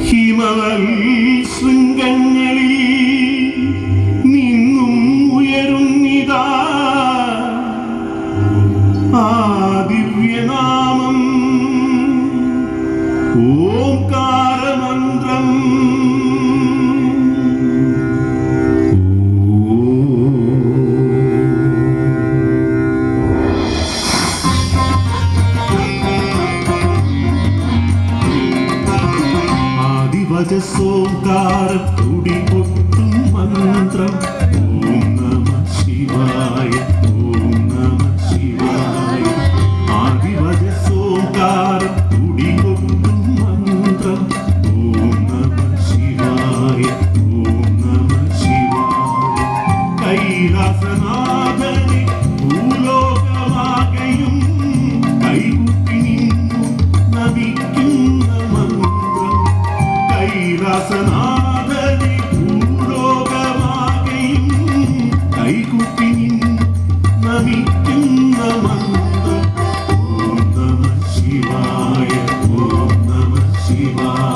ഹിമവൽ ശൃംഗങ്ങളിൽ നിന്നും ഉയരുന്നിതാ ആ ദിവ്യനാമം ഓംകാരമന്ത്രം ആദിവചസോകാരം തുടികൊട്ടും മന്ത്രം ഓം നമ ശിവായ ഓം നമ ശിവായ ആദിവചസോകാരം തുടികൊട്ടും മന്ത്രം ഓം നമ ശിവായ ഓം നമ ശിവായ കൈലാസനാഥനെ ഭൂലോകമാകയും കൈകുട്ടി നിന്നു നമിക്കുന്ന മന്ത്രം കൈലാസനാഥനെ ഭൂലോകമാകയും കൈകുട്ടി നിന്നു നമിക്കുന്ന മന്ത്രം ഓം നമ ശിവായ ഓം നമ ശിവായ